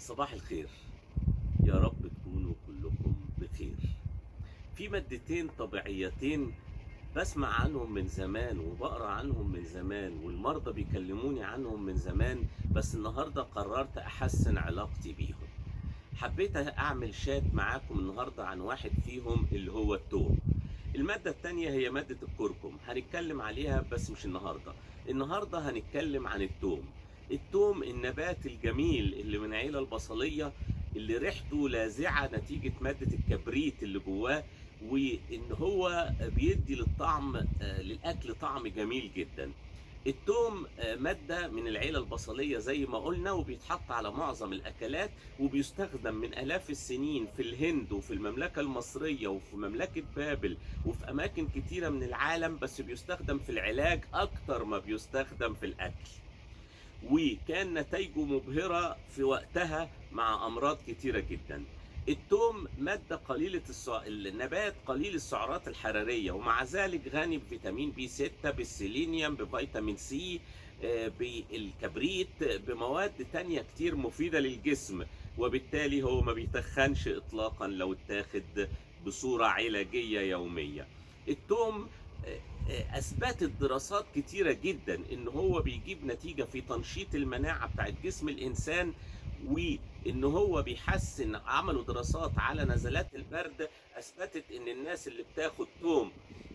صباح الخير يا رب تكونوا كلكم بخير في مادتين طبيعيتين بسمع عنهم من زمان وبقرا عنهم من زمان والمرضى بيكلموني عنهم من زمان بس النهارده قررت احسن علاقتي بيهم حبيت اعمل شات معاكم النهارده عن واحد فيهم اللي هو التوم المادة التانية هي مادة الكركم هنتكلم عليها بس مش النهاردة النهاردة هنتكلم عن التوم التوم النبات الجميل اللي من عيلة البصلية اللي ريحته لاذعة نتيجة مادة الكبريت اللي جواه وان هو بيدي للطعم آه، للاكل طعم جميل جدا التوم آه، مادة من العيلة البصلية زي ما قلنا وبيتحط على معظم الأكلات وبيستخدم من آلاف السنين في الهند وفي المملكة المصرية وفي مملكة بابل وفي أماكن كتيرة من العالم بس بيستخدم في العلاج أكتر ما بيستخدم في الأكل وكان نتائجه مبهرة في وقتها مع أمراض كتيرة جدا التوم مادة قليلة السع... النبات قليل السعرات الحرارية ومع ذلك غني بفيتامين بي 6 بالسيلينيوم بفيتامين سي آه، بالكبريت بمواد تانية كتير مفيدة للجسم وبالتالي هو ما بيتخنش إطلاقا لو اتاخد بصورة علاجية يومية التوم آه، آه، اثبتت دراسات كتيره جدا ان هو بيجيب نتيجه في تنشيط المناعه بتاعت جسم الانسان وان هو بيحسن عملوا دراسات على نزلات البرد اثبتت ان الناس اللي بتاخد توم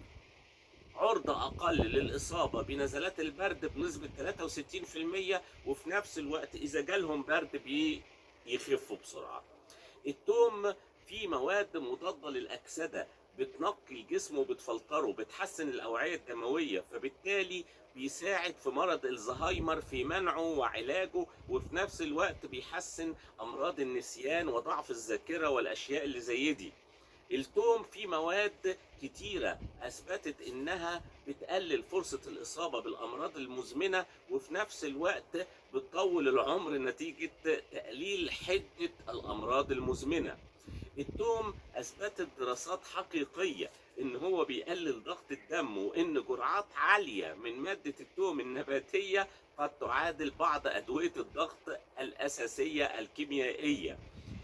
عرضة أقل للإصابة بنزلات البرد بنسبة 63% وفي نفس الوقت إذا جالهم برد بيخفوا بسرعة. التوم فيه مواد مضادة للأكسدة بتنقي الجسم وبتفلتره بتحسن الأوعية الدموية فبالتالي بيساعد في مرض الزهايمر في منعه وعلاجه وفي نفس الوقت بيحسن أمراض النسيان وضعف الذاكرة والأشياء اللي زي دي التوم فيه مواد كتيرة أثبتت إنها بتقلل فرصة الإصابة بالأمراض المزمنة وفي نفس الوقت بتطول العمر نتيجة تقليل حدة الأمراض المزمنة التوم اثبتت دراسات حقيقيه ان هو بيقلل ضغط الدم وان جرعات عاليه من ماده التوم النباتيه قد تعادل بعض ادويه الضغط الاساسيه الكيميائيه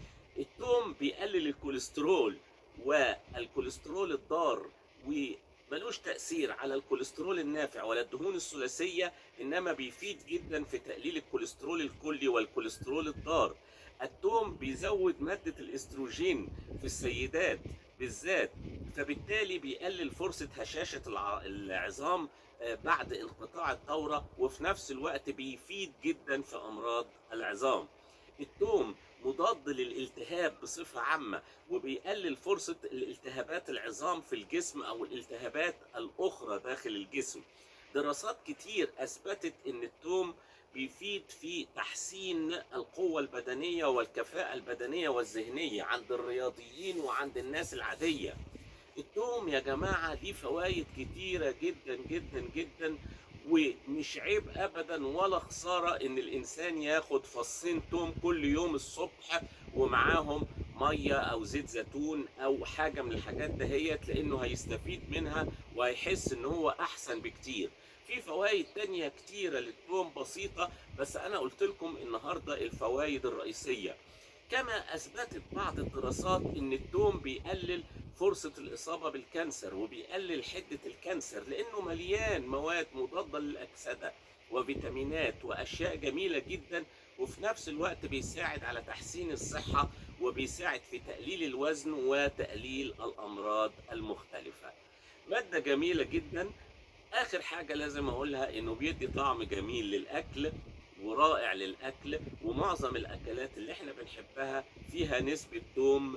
التوم بيقلل الكوليسترول والكوليسترول الضار وملوش تأثير على الكوليسترول النافع ولا الدهون الثلاثية إنما بيفيد جدا في تقليل الكوليسترول الكلي والكوليسترول الضار التوم بيزود مادة الاستروجين في السيدات بالذات فبالتالي بيقلل فرصة هشاشة الع- العظام آه، بعد انقطاع الدورة وفي نفس الوقت بيفيد جدا في أمراض العظام التوم مضاد للالتهاب بصفة عامة وبيقلل فرصة الالتهابات العظام في الجسم أو الالتهابات الأخرى داخل الجسم دراسات كتير أثبتت أن التوم بيفيد في تحسين القوة البدنية والكفاءة البدنية والذهنية عند الرياضيين وعند الناس العادية التوم يا جماعة ليه فوائد كتيرة جدا جدا جدا ومش عيب ابدا ولا خساره ان الانسان ياخد فصين توم كل يوم الصبح ومعاهم ميه او زيت زيتون او حاجه من الحاجات دهيت لانه هيستفيد منها وهيحس ان هو احسن بكتير في فوائد تانية كتيرة للتوم بسيطة بس أنا قلت لكم النهاردة الفوائد الرئيسية كما أثبتت بعض الدراسات إن التوم بيقلل فرصة الإصابة بالكانسر وبيقلل حدة الكانسر لأنه مليان مواد مضادة للأكسدة وفيتامينات وأشياء جميلة جدا وفي نفس الوقت بيساعد على تحسين الصحة وبيساعد في تقليل الوزن وتقليل الأمراض المختلفة مادة جميلة جدا آخر حاجة لازم أقولها إنه بيدي طعم جميل للأكل ورائع للأكل ومعظم الأكلات اللي إحنا بنحبها فيها نسبة توم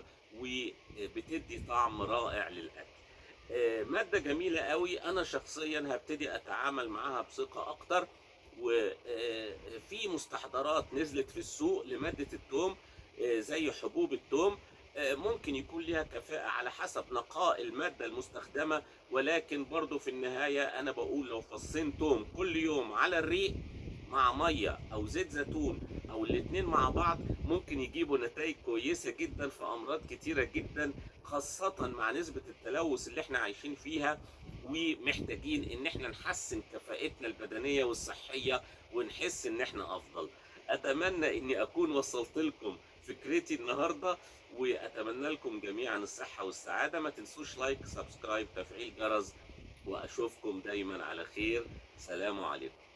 وبتدي طعم رائع للأكل آه، مادة جميلة قوي أنا شخصيا هبتدي أتعامل معاها بثقة أكتر وفي مستحضرات نزلت في السوق لمادة التوم آه، زي حبوب التوم آه، ممكن يكون لها كفاءة على حسب نقاء المادة المستخدمة ولكن برضو في النهاية أنا بقول لو فصين توم كل يوم على الريق مع مية أو زيت زيتون أو الاتنين مع بعض ممكن يجيبوا نتائج كويسة جدا في أمراض كتيرة جدا خاصة مع نسبة التلوث اللي احنا عايشين فيها ومحتاجين ان احنا نحسن كفاءتنا البدنية والصحية ونحس ان احنا افضل اتمنى اني اكون وصلت لكم فكرتي النهارده واتمنى لكم جميعا الصحه والسعاده ما تنسوش لايك سبسكرايب تفعيل جرس واشوفكم دايما على خير سلام عليكم